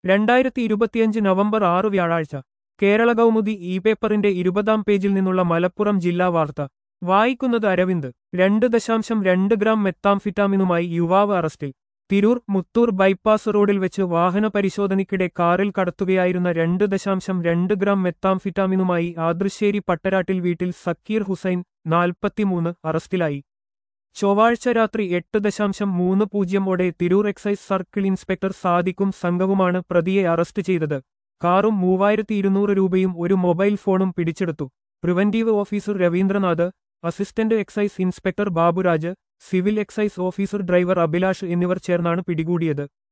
രണ്ടായിരത്തി ഇരുപത്തിയഞ്ച് നവംബർ ആറ് വ്യാഴാഴ്ച കേരള കൗമുദി ഇ പേപ്പറിന്റെ ഇരുപതാം പേജിൽ നിന്നുള്ള മലപ്പുറം ജില്ലാ വാർത്ത വായിക്കുന്നത് അരവിന്ദ് രണ്ട് ദശാംശം രണ്ട് ഗ്രാം മെത്താംഫിറ്റാമിനുമായി യുവാവ് അറസ്റ്റിൽ തിരൂർ മുത്തൂർ ബൈപ്പാസ് റോഡിൽ വെച്ച് വാഹന പരിശോധനയ്ക്കിടെ കാറിൽ കടത്തുകയായിരുന്ന രണ്ട് ദശാംശം രണ്ട് ഗ്രാം മെത്താംഫിറ്റാമിനുമായി ആദൃശ്ശേരി പട്ടരാട്ടിൽ വീട്ടിൽ സക്കീർ ഹുസൈൻ നാൽപ്പത്തിമൂന്ന് അറസ്റ്റിലായി ചൊവ്വാഴ്ച രാത്രി എട്ട് ദശാംശം മൂന്ന് പൂജ്യമോടെ തിരൂർ എക്സൈസ് സർക്കിൾ ഇൻസ്പെക്ടർ സാദിക്കും സംഘവുമാണ് പ്രതിയെ അറസ്റ്റ് ചെയ്തത് കാറും മൂവായിരത്തി ഇരുന്നൂറ് രൂപയും ഒരു മൊബൈൽ ഫോണും പിടിച്ചെടുത്തു preventive officer Raveendranath assistant excise inspector Baburaj civil excise officer driver Abhilash എന്നിവർ ചേർന്നാണ് പിടികൂടിയത്